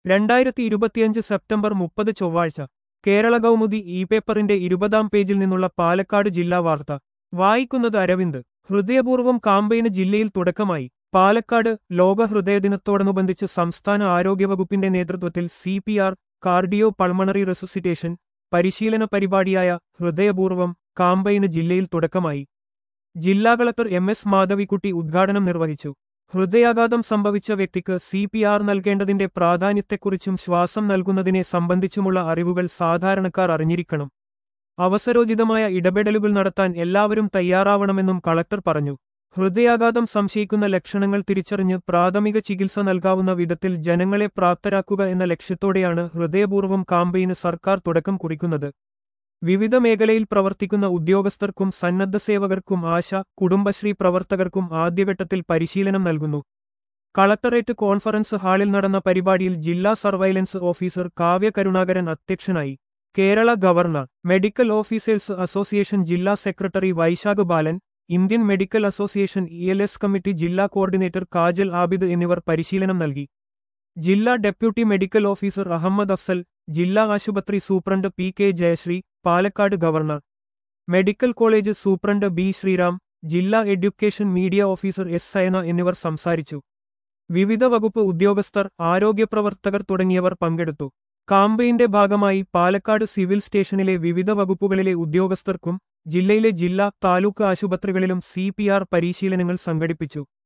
രണ്ടായിരത്തി ഇരുപത്തിയഞ്ച് സെപ്റ്റംബർ മുപ്പത് ചൊവ്വാഴ്ച കേരള കൗമുദി ഇ പേപ്പറിന്റെ ഇരുപതാം പേജിൽ നിന്നുള്ള പാലക്കാട് ജില്ലാ വാർത്ത വായിക്കുന്നത് അരവിന്ദ് ഹൃദയപൂർവ്വം കാമ്പയിന് ജില്ലയിൽ തുടക്കമായി പാലക്കാട് ലോക ഹൃദയദിനത്തോടനുബന്ധിച്ച് സംസ്ഥാന ആരോഗ്യവകുപ്പിന്റെ നേതൃത്വത്തിൽ C P R cardio pulmonary resuscitation പരിശീലന പരിപാടിയായ ഹൃദയപൂർവ്വം കാമ്പയിന് ജില്ലയിൽ തുടക്കമായി ജില്ലാ കളക്ടർ എം എസ് മാധവിക്കുട്ടി ഉദ്ഘാടനം നിർവഹിച്ചു ഹൃദയാഘാതം സംഭവിച്ച വ്യക്തിക്ക് സി പി ആർ നൽകേണ്ടതിന്റെ പ്രാധാന്യത്തെക്കുറിച്ചും ശ്വാസം നൽകുന്നതിനെ സംബന്ധിച്ചുമുള്ള അറിവുകൾ സാധാരണക്കാർ അറിഞ്ഞിരിക്കണം അവസരോചിതമായ ഇടപെടലുകൾ നടത്താൻ എല്ലാവരും തയ്യാറാവണമെന്നും കളക്ടർ പറഞ്ഞു ഹൃദയാഘാതം സംശയിക്കുന്ന ലക്ഷണങ്ങൾ തിരിച്ചറിഞ്ഞ് പ്രാഥമിക ചികിത്സ നൽകാവുന്ന വിധത്തിൽ ജനങ്ങളെ പ്രാപ്തരാക്കുക എന്ന ലക്ഷ്യത്തോടെയാണ് ഹൃദയപൂർവ്വം കാമ്പയിന് സർക്കാർ തുടക്കം കുറിക്കുന്നത് വിവിധ മേഖലയിൽ പ്രവർത്തിക്കുന്ന ഉദ്യോഗസ്ഥർക്കും സന്നദ്ധ സേവകർക്കും ആശ കുടുംബശ്രീ പ്രവർത്തകർക്കും ആദ്യഘട്ടത്തിൽ പരിശീലനം നൽകുന്നു കളക്ടറേറ്റ് കോൺഫറൻസ് ഹാളിൽ നടന്ന പരിപാടിയിൽ ജില്ലാ സർവൈലൻസ് ഓഫീസർ കാവ്യ കരുണാകരൻ അധ്യക്ഷനായി Kerala government medical officers association ജില്ലാ secretary Vaishakh Balan Indian medical association E L S committee ജില്ലാ കോർഡിനേറ്റർ കാജൽ ആബിദ് എന്നിവർ പരിശീലനം നൽകി ജില്ലാ deputy medical officer Ahammed Afsal ജില്ലാ ആശുപത്രി superintendent P K Jayasree Palakkad government medical college superintendent B Sreeram ജില്ലാ education media officer S Sayana എന്നിവർ സംസാരിച്ചു വിവിധ വകുപ്പ് ഉദ്യോഗസ്ഥർ ആരോഗ്യപ്രവർത്തകർ തുടങ്ങിയവർ പങ്കെടുത്തു കാമ്പയിന്റെ ഭാഗമായി പാലക്കാട് സിവിൽ സ്റ്റേഷനിലെ വിവിധ വകുപ്പുകളിലെ ഉദ്യോഗസ്ഥർക്കും ജില്ലയിലെ ജില്ലാ താലൂക്ക് ആശുപത്രികളിലും സി പരിശീലനങ്ങൾ സംഘടിപ്പിച്ചു